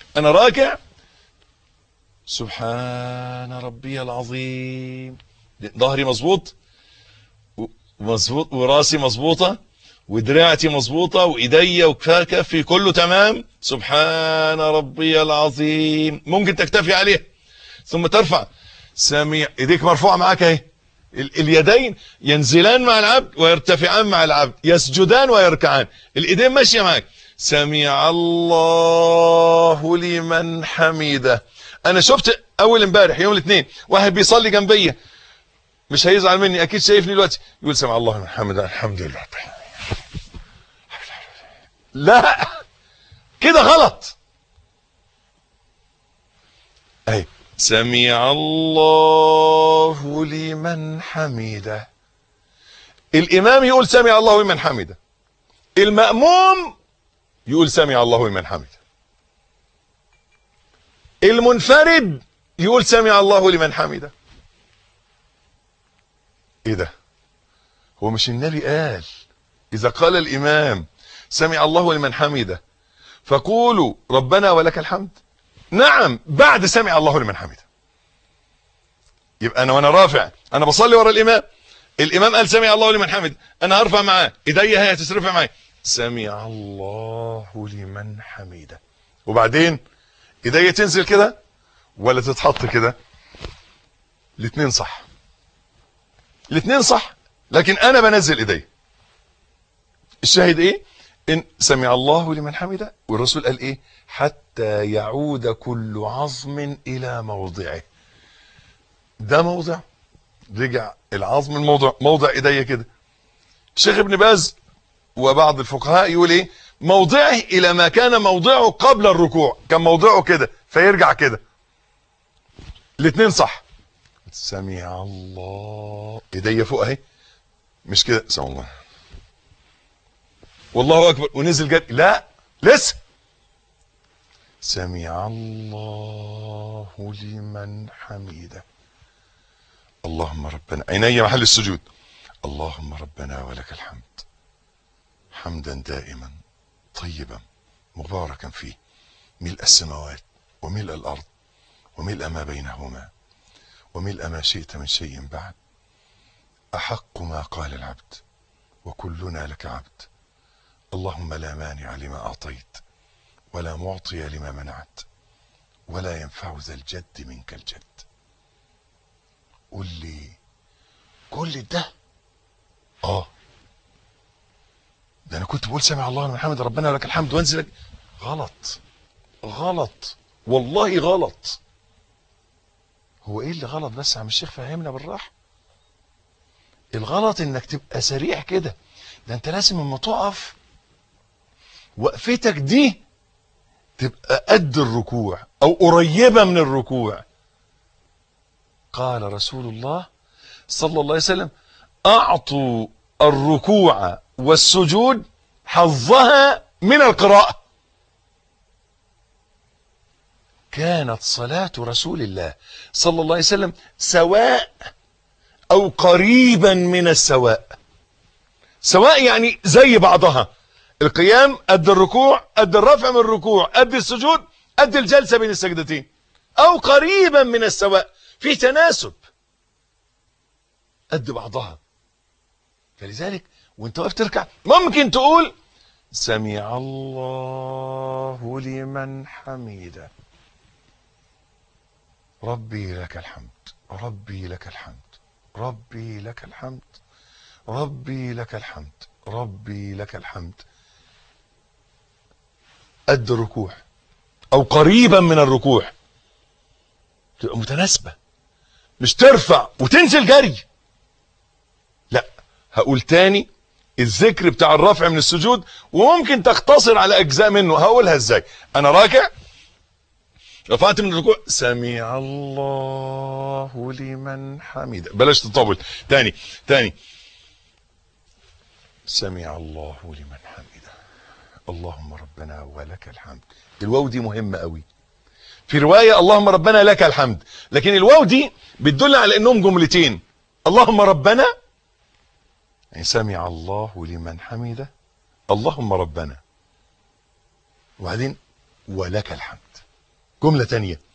انا راكع سبحان ربي العظيم ظهري مظبوط مظبوط وراسي مظبوطه ودراعتي مظبوطه وايديا وكفي كله تمام سبحان ربي العظيم ممكن تكتفي عليه ثم ترفع سميع ايديك مرفوعه معاك اهي ال- اليدين ينزلان مع العبد ويرتفعان مع العبد يسجدان ويركعان الايدين ماشيه معاك سمع الله لمن حمده انا شفت اول امبارح يوم الاثنين واحد بيصلي جنبيا مش هيزعل مني اكيد شايفني دلوقتي يقول سمع الله لمن حمده الحمد لله لا كده غلط اهي سمع الله لمن حمده الامام يقول سمع الله لمن حمده المأموم يقول سمع الله لمن حمده المنفرد يقول سمع الله لمن حمده ايه ده هو مش النبي قال اذا قال الامام سمع الله لمن حمده فقولوا ربنا ولك الحمد نعم بعد سمع الله لمن حمده يبقى انا وانا رافع انا بصلي ورا الامام الامام قال سمع الله لمن حمده انا هرفع معاه ايديا هي هتترفع معايا سمع الله لمن حمده وبعدين ايديا تنزل كده ولا تتحط كده الاثنين صح الاثنين صح لكن انا بنزل ايديا الشاهد ايه ان سمع الله لمن حمده والرسول قال ايه حتى يعود كل عظم الى موضعه ده موضع رجع العظم الموضع موضع ايديا كده الشيخ ابن باز وبعض الفقهاء يقول ايه موضعه الى ما كان موضعه قبل الركوع كان موضعه كده فيرجع كده الاثنين صح سمع الله ايديا فوق اهي مش كده سمع الله والله اكبر ونزل جد لا لسه سمع الله لمن حمده اللهم ربنا عيني محل السجود اللهم ربنا ولك الحمد حمدا دائما طيبا مباركا فيه ملء السماوات وملء الارض وملء ما بينهما وملء ما شئت من شيء بعد احق ما قال العبد وكلنا لك عبد اللهم لا مانع لما اعطيت ولا معطي لما منعت ولا ينفع ذا الجد منك الجد قول لي كل ده اه ده انا كنت بقول سمع الله لمن حمد ربنا ولك الحمد وانزل غلط غلط والله غلط هو ايه اللي غلط بس يا عم الشيخ فهمنا بالراحه الغلط انك تبقى سريع كده ده انت لازم اما تقف وقفتك دي تبقى قد الركوع او قريبه من الركوع قال رسول الله صلى الله عليه وسلم اعطوا الركوع والسجود حظها من القراءه كانت صلاه رسول الله صلى الله عليه وسلم سواء او قريبا من السواء سواء يعني زي بعضها القيام قد الركوع قد الرفع من الركوع قد السجود قد الجلسه بين السجدتين او قريبا من السواء في تناسب قد بعضها فلذلك وانت واقف تركع ممكن تقول سمع الله لمن حمده ربي لك الحمد ربي لك الحمد ربي لك الحمد ربي لك الحمد ربي لك الحمد قد الركوع او قريبا من الركوع تبقى متناسبة مش ترفع وتنزل جري لا هقول تاني الذكر بتاع الرفع من السجود وممكن تختصر على اجزاء منه هقولها ازاي انا راكع رفعت من الركوع سمع الله لمن حمده بلاش تطول تاني تاني سمع الله لمن حمده اللهم ربنا ولك الحمد الواو دي مهمة قوي في رواية اللهم ربنا لك الحمد لكن الواو دي بتدل على انهم جملتين اللهم ربنا يعني سمع الله لمن حمده اللهم ربنا وبعدين ولك الحمد جملة تانية